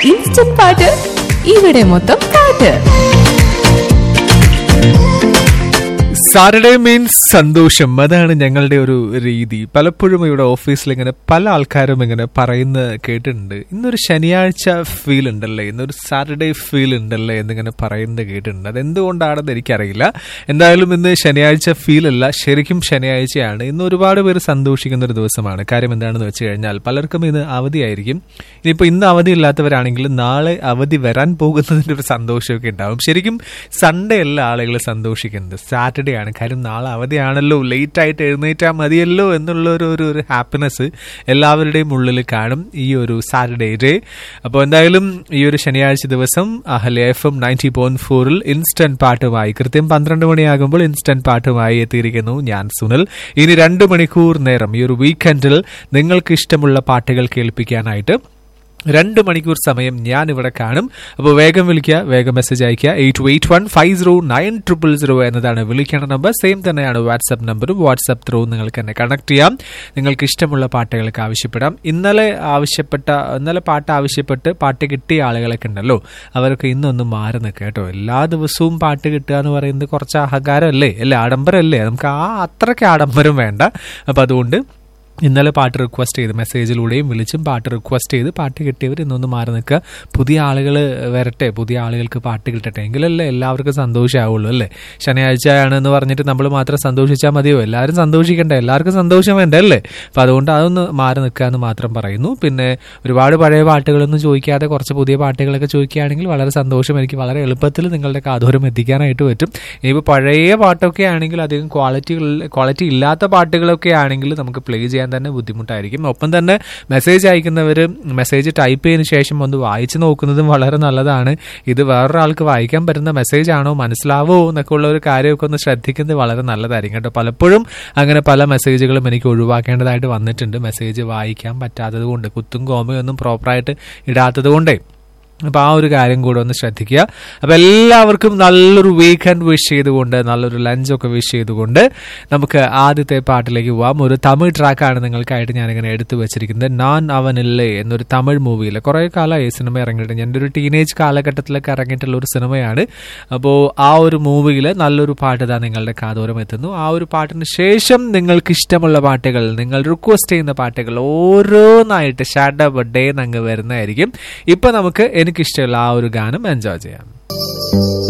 instant പാട്ട് ഇവിടെ മൊത്തം പാട്ട് സാറ്റർഡേ മീൻസ് സന്തോഷം അതാണ് ഞങ്ങളുടെ ഒരു രീതി പലപ്പോഴും ഇവിടെ ഓഫീസിൽ ഇങ്ങനെ പല ആൾക്കാരും ഇങ്ങനെ പറയുന്ന കേട്ടിട്ടുണ്ട് ഇന്നൊരു ശനിയാഴ്ച ഫീൽ ഉണ്ടല്ലേ ഇന്നൊരു സാറ്റർഡേ ഫീൽ ഉണ്ടല്ലേ എന്നിങ്ങനെ പറയുന്നത് കേട്ടിട്ടുണ്ട് അതെന്തുകൊണ്ടാണെന്ന് എനിക്കറിയില്ല എന്തായാലും ഇന്ന് ശനിയാഴ്ച ഫീൽ അല്ല ശരിക്കും ശനിയാഴ്ചയാണ് ഇന്ന് ഒരുപാട് പേര് സന്തോഷിക്കുന്ന ഒരു ദിവസമാണ് കാര്യം എന്താണെന്ന് വെച്ച് കഴിഞ്ഞാൽ പലർക്കും ഇന്ന് അവധിയായിരിക്കും ഇനിയിപ്പോൾ ഇന്ന് അവധി ഇല്ലാത്തവരാണെങ്കിൽ നാളെ അവധി വരാൻ പോകുന്നതിൻ്റെ ഒരു സന്തോഷമൊക്കെ ഉണ്ടാവും ശരിക്കും സൺഡേ അല്ല ആളുകൾ സന്തോഷിക്കുന്നത് സാറ്റർഡേ ആണ് കാര്യം നാളെ അവധിയാണല്ലോ ലേറ്റ് ആയിട്ട് എഴുന്നേറ്റാൽ മതിയല്ലോ എന്നുള്ള ഒരു ഒരു ഒരു ഹാപ്പിനെസ് എല്ലാവരുടെയും ഉള്ളിൽ കാണും ഈ ഒരു സാറ്റർഡേ ഡേ അപ്പോൾ എന്തായാലും ഈ ഒരു ശനിയാഴ്ച ദിവസം Ahalya F M ninety point ഫോറിൽ ഇൻസ്റ്റന്റ് പാട്ടുമായി കൃത്യം പന്ത്രണ്ട് മണിയാകുമ്പോൾ ഇൻസ്റ്റന്റ് പാട്ടുമായി എത്തിയിരിക്കുന്നു ഞാൻ സുനിൽ ഇനി രണ്ട് മണിക്കൂർ നേരം ഈ ഒരു വീക്കെൻഡിൽ നിങ്ങൾക്ക് ഇഷ്ടമുള്ള പാട്ടുകൾ കേൾപ്പിക്കാനായിട്ട് രണ്ട് മണിക്കൂർ സമയം ഞാൻ ഇവിടെ കാണും അപ്പോൾ വേഗം വിളിക്കുക വേഗം മെസ്സേജ് അയക്കുക eight eight one five zero nine triple zero എന്നതാണ് വിളിക്കേണ്ട നമ്പർ സെയിം തന്നെയാണ് വാട്സപ്പ് നമ്പറും വാട്സപ്പ് ത്രൂ നിങ്ങൾക്ക് എന്നെ കണക്ട് ചെയ്യാം നിങ്ങൾക്ക് ഇഷ്ടമുള്ള പാട്ടുകൾക്ക് ആവശ്യപ്പെടാം ഇന്നലെ ആവശ്യപ്പെട്ട ഇന്നലെ പാട്ട് ആവശ്യപ്പെട്ട് പാട്ട് കിട്ടിയ ആളുകളൊക്കെ ഉണ്ടല്ലോ അവരൊക്കെ ഇന്നൊന്ന് മാറി നിൽക്കുക കേട്ടോ എല്ലാ ദിവസവും പാട്ട് കിട്ടുക എന്ന് പറയുന്നത് കുറച്ച് അഹങ്കാരമല്ലേ അല്ലേ ആഡംബരമല്ലേ നമുക്ക് ആ അത്രയ്ക്ക് ആഡംബരം വേണ്ട അപ്പം അതുകൊണ്ട് ഇന്നലെ പാട്ട് റിക്വസ്റ്റ് ചെയ്ത് മെസ്സേജിലൂടെയും വിളിച്ചും പാട്ട് റിക്വസ്റ്റ് ചെയ്ത് പാട്ട് കിട്ടിയവർ ഇന്നൊന്ന് മാറി നിൽക്കുക പുതിയ ആളുകൾ വരട്ടെ പുതിയ ആളുകൾക്ക് പാട്ട് കിട്ടട്ടെ എങ്കിലല്ലേ എല്ലാവർക്കും സന്തോഷമാവുള്ളൂ അല്ലേ ശനിയാഴ്ച ആണെന്ന് പറഞ്ഞിട്ട് നമ്മൾ മാത്രം സന്തോഷിച്ചാൽ മതിയോ എല്ലാവരും സന്തോഷിക്കണ്ടേ എല്ലാവർക്കും സന്തോഷം വേണ്ടേ അല്ലേ അപ്പം അതുകൊണ്ട് അതൊന്ന് മാറി നിൽക്കുക എന്ന് മാത്രം പറയുന്നു പിന്നെ ഒരുപാട് പഴയ പാട്ടുകളൊന്നും ചോദിക്കാതെ കുറച്ച് പുതിയ പാട്ടുകളൊക്കെ ചോദിക്കുകയാണെങ്കിൽ വളരെ സന്തോഷം എനിക്ക് വളരെ എളുപ്പത്തിൽ നിങ്ങളുടെ കാതോരം എത്തിക്കാനായിട്ട് പറ്റും ഇനിയിപ്പോൾ പഴയ പാട്ടൊക്കെ ആണെങ്കിൽ അധികം ക്വാളിറ്റി ക്വാളിറ്റി ഇല്ലാത്ത പാട്ടുകളൊക്കെ ആണെങ്കിൽ നമുക്ക് പ്ലേ ചെയ്യാൻ തന്നെ ബുദ്ധിമുട്ടായിരിക്കും ഒപ്പം തന്നെ മെസ്സേജ് അയക്കുന്നവർ മെസ്സേജ് ടൈപ്പ് ചെയ്തതിന് ശേഷം ഒന്ന് വായിച്ചു നോക്കുന്നതും വളരെ നല്ലതാണ് ഇത് വേറൊരാൾക്ക് വായിക്കാൻ പറ്റുന്ന മെസ്സേജ് ആണോ മനസ്സിലാവോ എന്നൊക്കെ ഉള്ള ഒരു കാര്യമൊക്കെ ഒന്ന് ശ്രദ്ധിക്കുന്നത് വളരെ നല്ലതായിരിക്കും കേട്ടോ പലപ്പോഴും അങ്ങനെ പല മെസ്സേജുകളും എനിക്ക് ഒഴിവാക്കേണ്ടതായിട്ട് വന്നിട്ടുണ്ട് മെസ്സേജ് വായിക്കാൻ പറ്റാത്തത് കൊണ്ട് കുത്തും കോമയൊന്നും പ്രോപ്പറായിട്ട് ഇടാത്തത് കൊണ്ടേ അപ്പോൾ ആ ഒരു കാര്യം കൂടെ ഒന്ന് ശ്രദ്ധിക്കുക അപ്പോൾ എല്ലാവർക്കും നല്ലൊരു വീക്കെൻഡ് വിഷ് ചെയ്തുകൊണ്ട് നല്ലൊരു ലഞ്ചൊക്കെ വിഷ് ചെയ്തുകൊണ്ട് നമുക്ക് ആദ്യത്തെ പാട്ടിലേക്ക് പോവാം ഒരു തമിഴ് ട്രാക്കാണ് നിങ്ങൾക്കായിട്ട് ഞാനിങ്ങനെ എടുത്തു വെച്ചിരിക്കുന്നത് നാൻ അവനില്ലേ എന്നൊരു തമിഴ് മൂവിയിൽ കുറേ കാലമായി ഈ സിനിമ ഇറങ്ങിയിട്ട് എൻ്റെ ഒരു ടീനേജ് കാലഘട്ടത്തിലൊക്കെ ഇറങ്ങിയിട്ടുള്ള ഒരു സിനിമയാണ് അപ്പോൾ ആ ഒരു മൂവിയിൽ നല്ലൊരു പാട്ട് ഇതാ നിങ്ങളുടെ കാതോരം എത്തുന്നു ആ ഒരു പാട്ടിന് ശേഷം നിങ്ങൾക്ക് ഇഷ്ടമുള്ള പാട്ടുകൾ നിങ്ങൾ റിക്വസ്റ്റ് ചെയ്യുന്ന പാട്ടുകൾ ഓരോന്നായിട്ട് ഷാഡ ബഡേ അങ്ങ് വരുന്നതായിരിക്കും ഇപ്പം നമുക്ക് എനിക്കിഷ്ടമുള്ള ആ ഒരു ഗാനം എൻജോയ് ചെയ്യാം